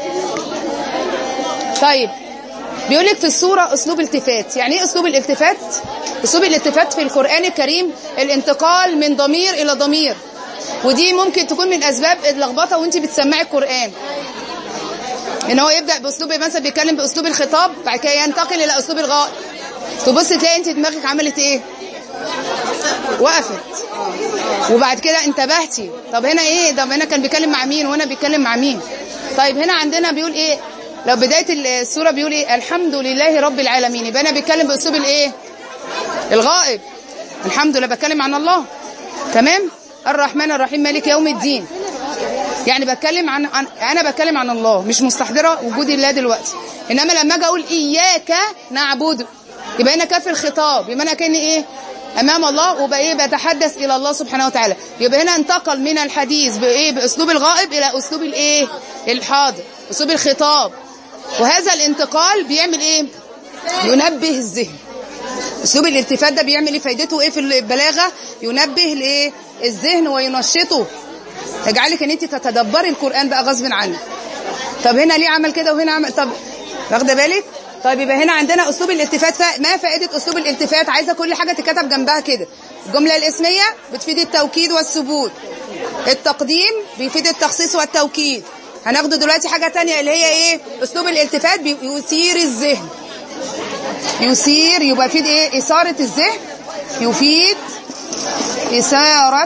طيب بيقول لك في الصوره اسلوب التفات يعني ايه اسلوب الالتفات اسلوب الالتفات في القران الكريم الانتقال من ضمير الى ضمير ودي ممكن تكون من اسباب اللخبطه وانت بتسمعي القران ان هو يبدا باسلوب مثلا بيتكلم باسلوب الخطاب بعد كده ينتقل الى اسلوب الغائب تبص تلاقي انت دماغك عملت ايه وقفت وبعد كده انتبهتي طب هنا ايه طب هنا كان بيتكلم مع مين وهنا بيتكلم مع مين طيب هنا عندنا بيقول ايه لو بدايه السوره بيقول ايه الحمد لله رب العالمين يبقى انا بيتكلم باسلوب الايه الغائب الحمد لله بتكلم عن الله تمام الرحمن الرحيم مالك يوم الدين يعني بتكلم عن, عن انا بتكلم عن الله مش مستحضره وجود الله دلوقتي انما لما اجي اقول اياك نعبد يبقى هنا كاف الخطاب يبقى انا كاني ايه امام الله وبقى ايه بتحدث الى الله سبحانه وتعالى يبقى هنا انتقل من الحديث بايه باسلوب الغائب الى اسلوب الايه الحاضر اسلوب الخطاب وهذا الانتقال بيعمل ايه ينبه الذهن اسلوب الالتفات ده بيعمل ايه فايدته ايه في البلاغه ينبه لايه الذهن وينشطه يجعلك ان انت تتدبري القران بقى غصب عنك طب هنا ليه عمل كده وهنا عمل طب واخده بالك طيب يبقى هنا عندنا اسلوب الالتفات ف... ما فائده اسلوب الالتفات عايزه كل حاجه تتكتب جنبها كده الجمله الاسميه بتفيد التوكيد والثبوت التقديم بيفيد التخصيص والتوكيد هناخده دلوقتي حاجه تانية اللي هي ايه اسلوب الالتفات بيثير الذهن يثير يبقى يفيد ايه اثاره الذهن يفيد اثاره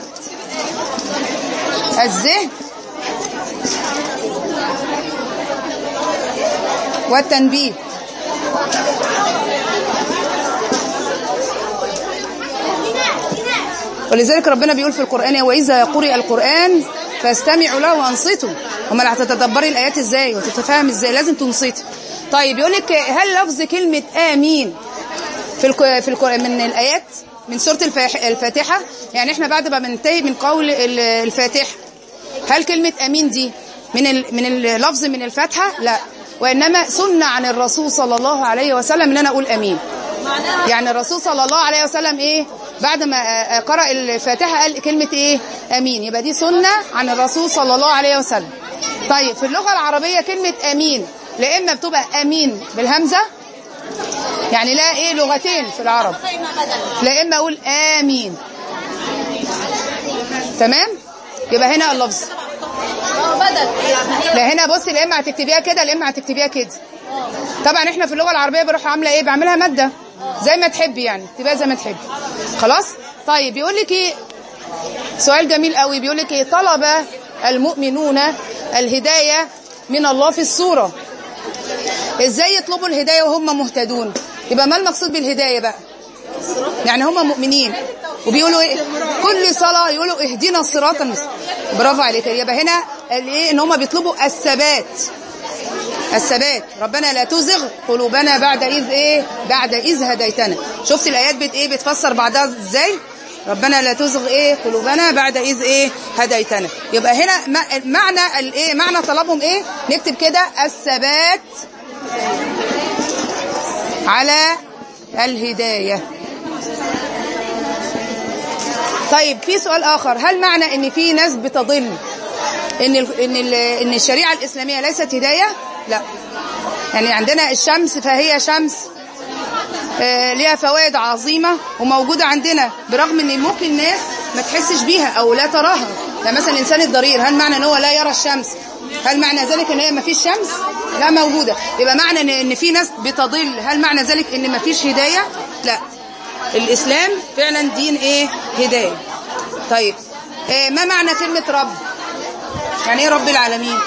الذهن والتنبيه ولذلك ربنا بيقول في القرآن وإذا قرئ القرآن فاستمعوا له وانصتوا امال هتتدبري الآيات ازاي وتتفهم ازاي لازم تنصتي طيب يقول لك هل لفظ كلمة آمين في الك... في الك... من الآيات من سورة الفاح... الفاتحة يعني احنا بعد ما بننتهي من قول ال- الفاتحة هل كلمة أمين دي من ال... من اللفظ من الفاتحة لا وإنما سنة عن الرسول صلى الله عليه وسلم ان أنا أقول أمين يعني الرسول صلى الله عليه وسلم ايه بعد ما آه، قرأ الفاتحة قال كلمة ايه امين يبقى دي سنة عن الرسول صلى الله عليه وسلم طيب في اللغة العربية كلمة امين لا اما بتبقى امين بالهمزة يعني لا ايه لغتين في العرب لا اما اقول امين تمام يبقى هنا اللفظ بدل لا هنا بصي لا اما هتكتبيها كده لا اما هتكتبيها كده طبعا احنا في اللغه العربيه بروح عامله ايه بعملها ماده زي ما تحبي يعني تبقى زي ما تحبي خلاص طيب بيقول لك ايه سؤال جميل قوي بيقول لك ايه طلب المؤمنون الهدايه من الله في السوره ازاي يطلبوا الهدايه وهم مهتدون يبقى ما المقصود بالهدايه بقى يعني هم مؤمنين وبيقولوا ايه كل صلاه يقولوا اهدنا الصراط المستقيم برافو عليك يبقى هنا الايه ان هم بيطلبوا الثبات الثبات ربنا لا تزغ قلوبنا بعد إذ إيه بعد إذ هديتنا شفت الآيات بت إيه بتفسر بعدها إزاي ربنا لا تزغ إيه قلوبنا بعد إذ إيه هديتنا يبقى هنا ما- معنى الإيه معنى طلبهم إيه نكتب كده الثبات على الهداية طيب في سؤال اخر هل معنى ان في ناس بتضل ان ال ان ال ان الشريعه الاسلاميه ليست هدايه لا يعني عندنا الشمس فهي شمس آه، ليها فوائد عظيمه وموجوده عندنا برغم ان ممكن الناس ما تحسش بيها او لا تراها يعني مثلا الانسان الضرير هل معنى ان هو لا يرى الشمس هل معنى ذلك ان هي ما فيش شمس لا موجوده يبقى معنى ان ان في ناس بتضل هل معنى ذلك ان ما فيش هدايه لا الاسلام فعلا دين ايه هدايه طيب آه، ما معنى كلمه رب يعني ايه رب العالمين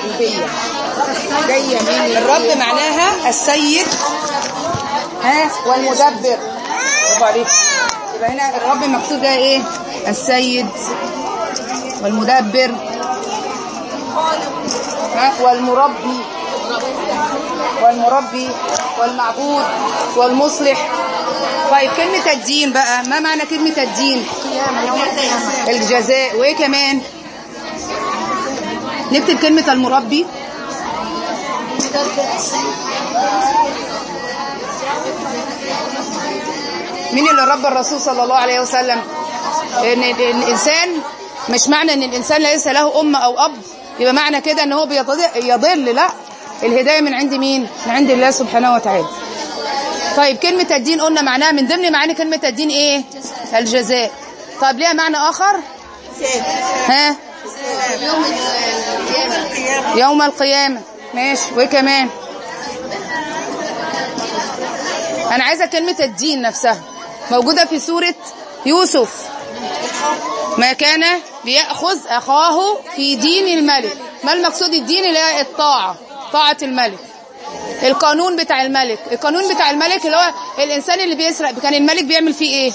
جايه من الرب معناها السيد ها والمدبر برافو عليك يبقى هنا الرب مقصود ده ايه السيد والمدبر ها والمربي والمربي والمعبود والمصلح طيب كلمة الدين بقى ما معنى كلمة الدين الجزاء وايه كمان نكتب كلمة المربي مين اللي ربى الرسول صلى الله عليه وسلم ان إن الانسان مش معنى ان الانسان ليس له ام او اب يبقى معنى كده ان هو بيضل يضل لا الهدايه من عند مين من عند الله سبحانه وتعالى طيب كلمه الدين قلنا معناها من ضمن معاني كلمه الدين ايه الجزاء طب ليها معنى اخر ها يوم القيامة يوم القيامة ماشي وكمان أنا عايزة كلمة الدين نفسها موجودة في سورة يوسف ما كان ليأخذ أخاه في دين الملك ما المقصود الدين اللي هي الطاعة طاعة الملك القانون بتاع الملك القانون بتاع الملك اللي هو الإنسان اللي بيسرق كان الملك بيعمل فيه إيه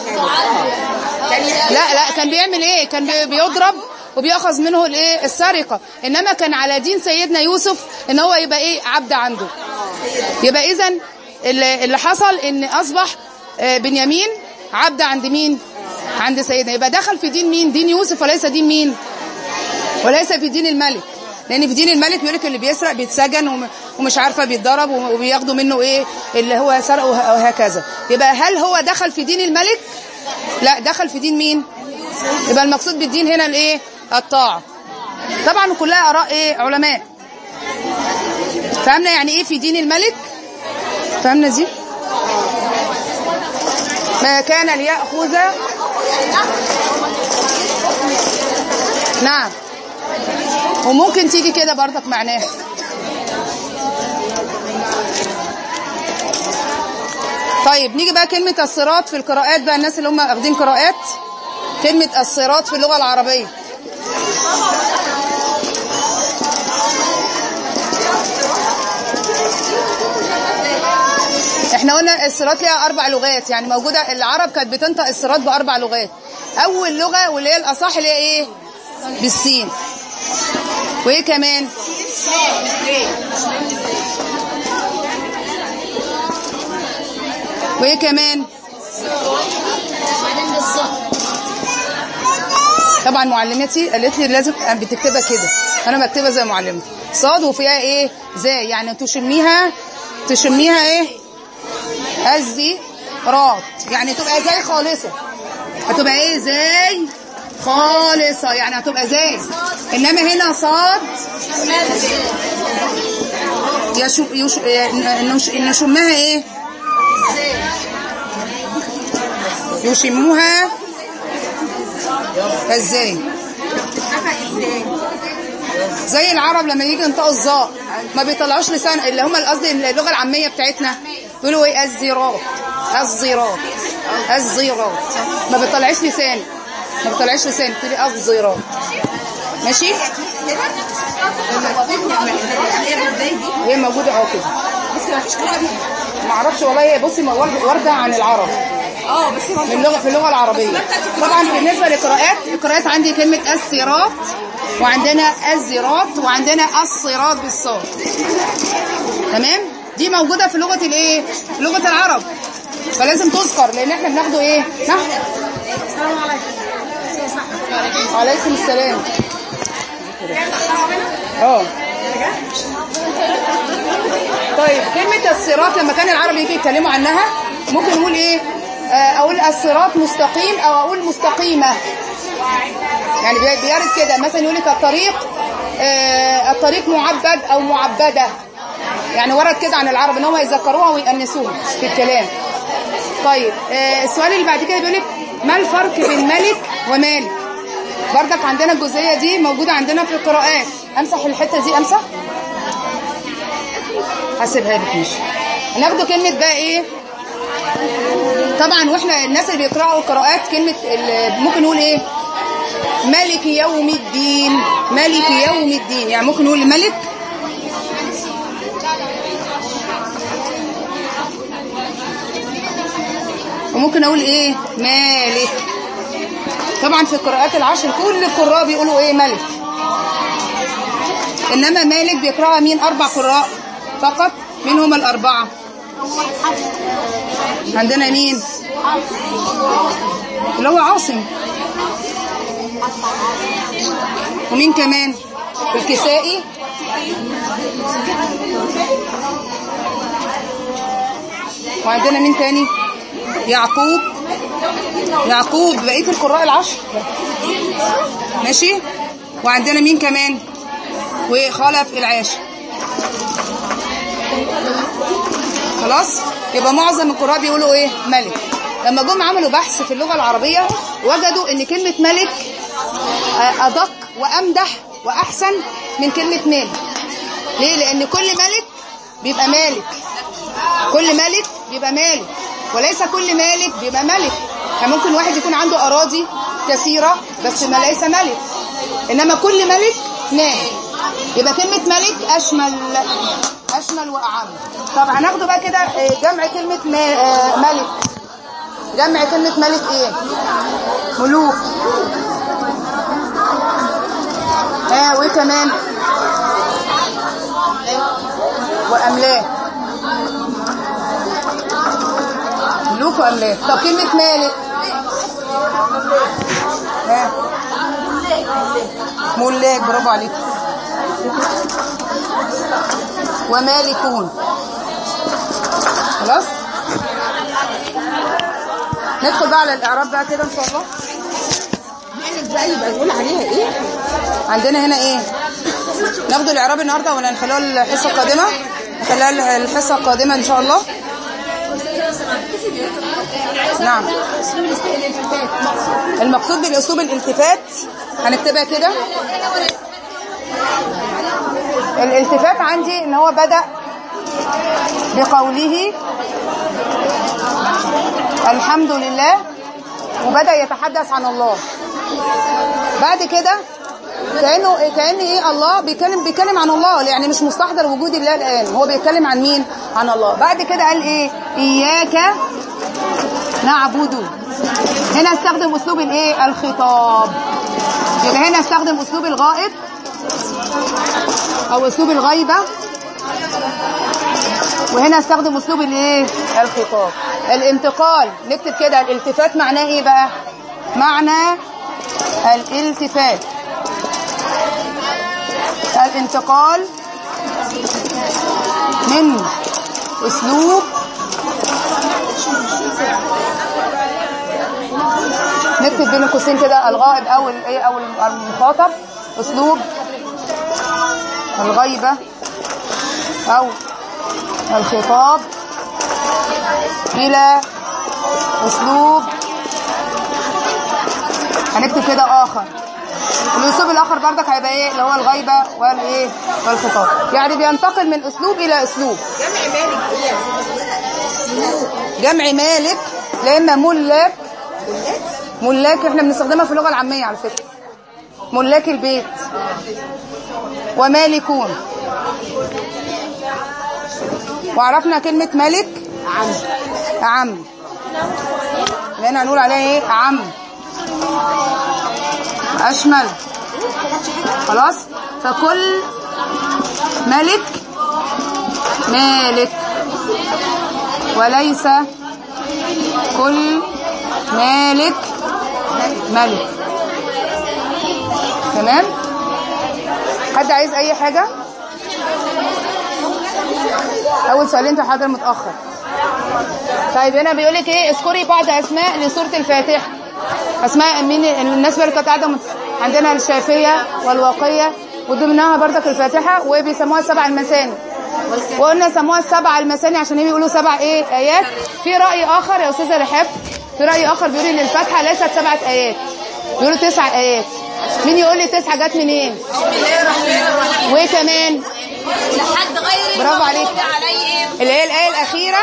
لا لا كان بيعمل ايه كان بي- بيضرب وبياخذ منه الايه السرقه انما كان على دين سيدنا يوسف ان هو يبقى ايه عبد عنده يبقى اذا اللي اللي حصل ان اصبح آه، بنيامين عبد عند مين عند سيدنا يبقى دخل في دين مين دين يوسف وليس دين مين وليس في دين الملك لان في دين الملك بيقول لك اللي بيسرق بيتسجن وم- ومش عارفه بيتضرب وم- وبياخدوا منه ايه اللي هو سرقه وه- وهكذا يبقى هل هو دخل في دين الملك لا دخل في دين مين يبقى المقصود بالدين هنا الايه الطاعه طبعا كلها اراء ايه علماء فهمنا يعني ايه في دين الملك فهمنا دي ما كان ليأخذ نعم وممكن تيجي كده برضك معناها طيب نيجي بقى كلمة الصراط في القراءات بقى الناس اللي هم واخدين قراءات كلمة الصراط في اللغة العربية احنا قلنا الصراط ليها اربع لغات يعني موجوده العرب كانت بتنطق الصراط باربع لغات اول لغه واللي هي الاصح اللي هي ايه بالسين وايه كمان وايه كمان بعدين بالظبط طبعا معلمتي قالت لي لازم بتكتبها كده انا بكتبها زي معلمتي صاد وفيها ايه زي يعني تشميها تشميها ايه ازي رات يعني تبقى زي خالصة هتبقى ايه زي خالصة يعني هتبقى زي انما هنا صاد يشو يشو نش- نشمها ايه يشموها ازاي زي العرب لما يجي ينطقوا الظاء ما بيطلعوش لسان اللي هم قصدي اللغه العاميه بتاعتنا بيقولوا ايه الزيرات الزيرات الزيرات ما بيطلعش لسان ما بيطلعش لسان بتقولي الزيرات ماشي هي موجوده اهو كده ما اعرفش والله هي بصي ورد- ورده عن العرب اه بس هو من اللغه في اللغه العربيه طبعا بالنسبه للقراءات القراءات عندي كلمه الصراط وعندنا الزراط وعندنا الصراط بالصاد تمام دي موجوده في لغه الايه لغه العرب فلازم تذكر لان احنا بناخده ايه نحو عليكم السلام اه طيب كلمة الصراط لما كان العرب يجي يتكلموا عنها ممكن نقول ايه آه، اقول الصراط مستقيم او اقول مستقيمه يعني بي- بيرد كده مثلا يقول لك الطريق آه، الطريق معبد او معبده يعني ورد كده عن العرب ان هم يذكروها ويأنسوها في الكلام طيب آه، السؤال اللي بعد كده بيقول لك ما الفرق بين ملك ومالك بردك عندنا الجزئيه دي موجوده عندنا في القراءات امسح الحته دي امسح هسيبها لك ماشي هناخدوا كلمه بقى ايه طبعا واحنا الناس اللي بيقراوا القراءات كلمه ال- ممكن نقول ايه ملك يوم الدين ملك يوم الدين يعني ممكن نقول ملك وممكن اقول ايه مالك طبعا في القراءات العشر كل القراء بيقولوا ايه ملك انما مالك بيقراها مين اربع قراء فقط مين هم الاربعه عندنا مين اللي هو عاصم ومين كمان الكسائي وعندنا مين تاني يعقوب يعقوب بقية القراء العشر ماشي وعندنا مين كمان وخلف العاشر خلاص يبقى معظم القراء بيقولوا ايه ملك لما جم عملوا بحث في اللغة العربية وجدوا ان كلمة ملك آه، ادق وامدح واحسن من كلمة مالك ليه لان كل ملك بيبقى مالك كل ملك بيبقى مالك وليس كل مالك بيبقى ملك يعني ممكن واحد يكون عنده اراضي كثيرة بس ما ليس ملك انما كل ملك مالك يبقى كلمة ملك اشمل اشمل واعم طب هناخده بقى كده آه، جمع كلمة ما- آه، ملك جمع كلمة ملك ايه ملوك ها وايه كمان واملاك ملوك واملاك طب كلمة مالك ها ملاك برافو عليك ومالكون خلاص ندخل بقى على الاعراب بقى كده ان شاء الله مالك بقى يبقى يقول عليها ايه عندنا هنا ايه ناخد الاعراب النهارده ولا نخلوها الحصه القادمه نخليها الحصه القادمه ان شاء الله نعم المقصود بالاسلوب الالتفات هنكتبها كده الالتفات عندي ان هو بدأ بقوله الحمد لله وبدأ يتحدث عن الله بعد كده كانه كان ايه الله بيتكلم بيتكلم عن الله يعني مش مستحضر وجود الله الان هو بيتكلم عن مين عن الله بعد كده قال ايه اياك نعبد هنا استخدم اسلوب الايه الخطاب يبقى هنا استخدم اسلوب الغائب او اسلوب الغيبه وهنا استخدم اسلوب الايه الخطاب الانتقال نكتب كده الالتفات معناه ايه بقى معنى الالتفات الانتقال من اسلوب نكتب بين قوسين كده الغائب او الايه او المخاطب اسلوب الغيبه او الخطاب الى اسلوب هنكتب كده اخر الاسلوب الاخر بردك هيبقى ايه اللي هو الغيبه والايه والخطاب يعني بينتقل من اسلوب الى اسلوب جمع مالك ايه جمع مالك لا اما ملاك ملاك احنا بنستخدمها في اللغه العاميه على فكره ملاك البيت ومالكون وعرفنا كلمه ملك عم عم لان هنقول عليها ايه عم اشمل خلاص فكل ملك مالك وليس كل مالك ملك تمام حد عايز اي حاجه اول سؤالين انت حاضر متاخر طيب هنا بيقول لك ايه اذكري بعض اسماء لسوره الفاتحه اسماء مين الناس اللي كانت قاعده مت- عندنا الشافيه والواقيه وضمنها برضك الفاتحه وبيسموها سبع المثاني وقلنا سموها السبع المثاني عشان بيقولوا سبع ايه ايات في راي اخر يا استاذه رحاب في راي اخر بيقول ان الفاتحه ليست سبعه ايات بيقولوا تسع ايات مين يقول لي تسعه جت منين وكمان لحد غير برافو عليك. المغضوب عليهم اللي هي الايه الاخيره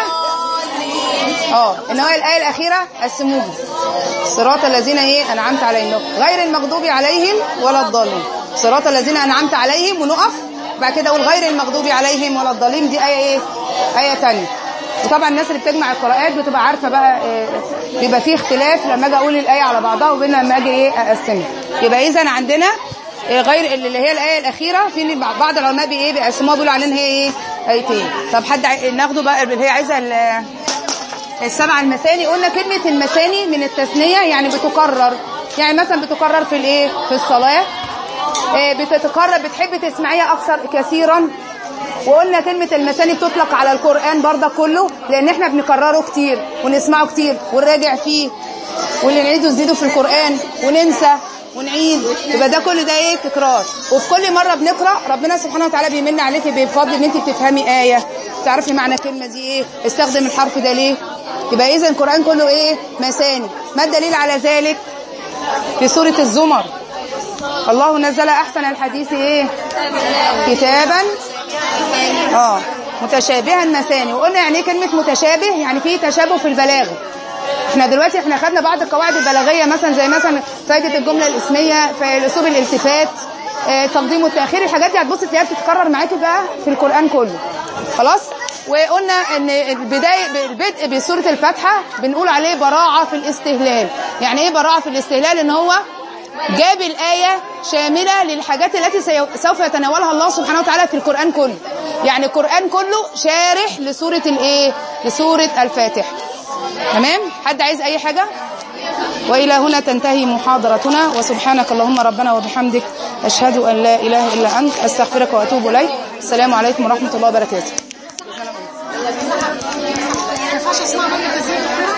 اه ان هو الايه الاخيره قسموها صراط الذين ايه انعمت عليهم غير المغضوب عليهم ولا الضالين صراط الذين انعمت عليهم ونقف بعد كده اقول غير المغضوب عليهم ولا الضالين دي ايه ايه ايه ثانيه وطبعا الناس اللي بتجمع القراءات بتبقى عارفه بقى إيه بيبقى فيه اختلاف لما اجي اقول الايه على بعضها وبين لما اجي ايه اقسمها يبقى اذا عندنا إيه غير اللي هي الايه الاخيره في اللي بعض العلماء بي ايه بيقسموها بيقولوا عليها ان هي ايه ايتين طب حد عاي- ناخده بقى اللي هي عايزه ال- السبع المثاني قلنا كلمة المثاني من التثنية يعني بتكرر يعني مثلا بتكرر في الايه في الصلاة آه، بتتكرر بتحب تسمعيها اكثر كثيرا وقلنا كلمة المثاني بتطلق على القرآن برضه كله لان احنا بنكرره كتير ونسمعه كتير ونراجع فيه واللي نعيده نزيده في القرآن وننسى ونعيد يبقى ده كل ده ايه تكرار وفي كل مرة بنقرأ ربنا سبحانه وتعالى بيمن عليكي بفضل ان انت بتفهمي آية تعرفي معنى الكلمة دي ايه استخدم الحرف ده ليه يبقى اذا القرآن كله ايه مثاني ما الدليل على ذلك في سورة الزمر الله نزل احسن الحديث ايه كتابا اه متشابها مثاني وقلنا يعني ايه كلمة متشابه يعني فيه تشابه في البلاغة احنا دلوقتي احنا خدنا بعض القواعد البلاغيه مثلا زي مثلا فائده الجمله الاسميه في اسلوب الالتفات اه تقديم والتاخير الحاجات دي هتبص تلاقيها بتتكرر معاكي بقى في القران كله خلاص وقلنا ان البدايه البدء بسوره الفاتحه بنقول عليه براعه في الاستهلال يعني ايه براعه في الاستهلال ان هو جاب الآية شاملة للحاجات التي سي- سوف يتناولها الله سبحانه وتعالى في القرآن كله يعني القرآن كله شارح لسورة الايه لسورة الفاتحة تمام حد عايز اي حاجة والى هنا تنتهي محاضرتنا وسبحانك اللهم ربنا وبحمدك اشهد ان لا اله الا انت استغفرك واتوب اليك السلام عليكم ورحمة الله وبركاته ما ينفعش اسمها ضمن التسجيل